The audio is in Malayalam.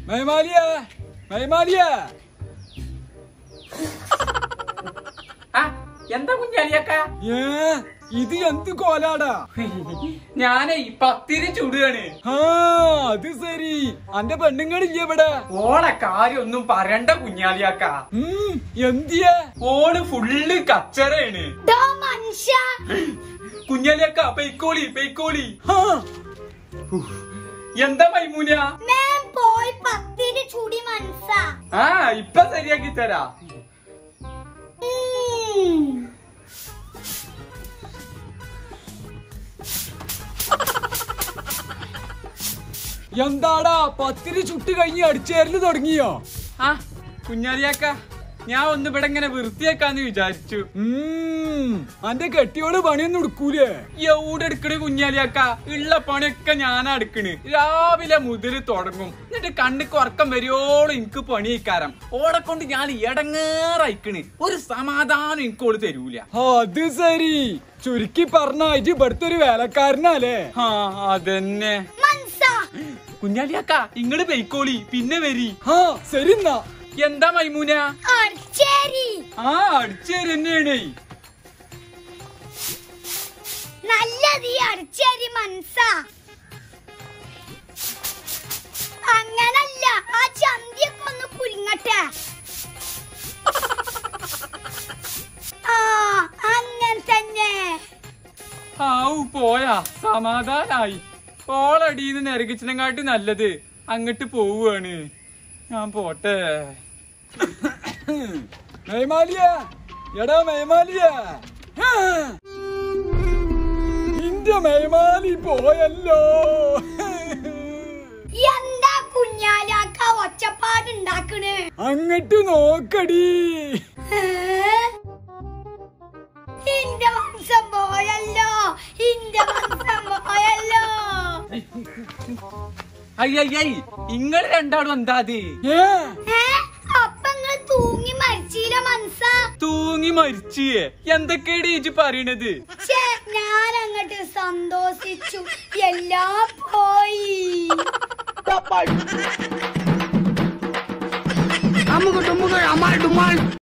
മേമാലിയ മേമാലിയ ആ എന്താ കുഞ്ഞാലിയക്ക ഏ ഇത് എന്ത് കോലാടാ ഞാനേ പത്തിരി ചുടുകയാണ് ആ അത് ശരി അന്റെ പെണ്ണുങ്ങളില്ലേ ഇവിടെ ഓളെ കാര്യം ഒന്നും പറയണ്ട കുഞ്ഞാലിയാക്ക ഉം എന്തിയെ ഓള് ഫുള്ള് കച്ചറയാണ് ഡോ മനുഷ്യ കുഞ്ഞാലിയാക്ക പെയ്ക്കോളി പെയ്ക്കോളി ഹാ, എന്താ മൈമൂന മേം പോയി പത്തിരി ചുടി മനസ്സ ആ ഇപ്പൊ ശരിയാക്കി തരാ എന്താടാ പത്തിരി ചുട്ട് കഴിഞ്ഞ് അടിച്ചേരല് തുടങ്ങിയോ ആ കുഞ്ഞാലിയാക്ക ഞാൻ ഒന്ന് ഇവിടെ ഇങ്ങനെ വൃത്തിയാക്കാന്ന് വിചാരിച്ചു ഉം അന്റെ കെട്ടിയോട് പണിയൊന്നും എടുക്കൂലേ എവിടെ എടുക്കണ് കുഞ്ഞാലിയാക്ക ഉള്ള പണിയൊക്കെ ഞാനാ എടുക്കണ് രാവിലെ മുതൽ തുടങ്ങും എന്നിട്ട് കണ്ണിക്ക് ഉറക്കം വരുവോളം എനിക്ക് പണിയിക്കാരം ഓടെ കൊണ്ട് ഞാൻ ഇടങ്ങേറയിക്കണ് ഒരു സമാധാനം എനിക്ക് ഓള് തരൂല അത് ശരി ചുരുക്കി പറഞ്ഞായിട്ട് ഇവിടുത്തെ ഒരു വേലക്കാരനല്ലേ ആ അതന്നെ മനസ്സ കുഞ്ഞാലിയാക്ക ഇങ്ങള് പെയ്ക്കോളി പിന്നെ വരി ആ ശരി എന്നാ എന്താ മൈമൂന അടിച്ചേരി ആ അടിച്ചേര് തന്നെയാണേ നല്ലത് ഈ അടിച്ചേരി മനസ്സ അങ്ങനല്ല ആ ചന്തിയൊക്കെ ഒന്ന് കുലുങ്ങട്ടെ ആ അങ്ങനെ തന്നെ ആവു പോയാ സമാധാനായി ഓളടീന്ന് നരകിച്ചിനെങ്കാട്ടി നല്ലത് അങ്ങട്ട് പോവുകയാണ് ഞാൻ പോട്ടെ മേമാലിയ എടാ മേമാലിയ ഹാ. ഇന്റെ മേമാലി പോയല്ലോ എന്താ കുഞ്ഞാലാക്ക ഒച്ചപ്പാടുണ്ടാക്കണ് അങ്ങട്ട് നോക്കടി ഏ? ഇന്റെ വംശം പോയല്ലോ ഇന്റെ വംശം പോയല്ലോ അയ്യയ്യൈ ഇങ്ങള് രണ്ടാളും എന്താ അത് ഏ ഏ? അപ്പൊ ഇങ്ങള് തൂങ്ങി മരിച്ചില്ല മനസ്സ തൂങ്ങി മരിച്ചിയേ എന്തൊക്കെയാണ് ഇജ് പറയണത് ഛേ, ഞാൻ അങ്ങട്ട് സന്തോഷിച്ചു എല്ലാം പോയി അമുക്ക് ടുമുക്ക് അമാൾ ഡുമാൾ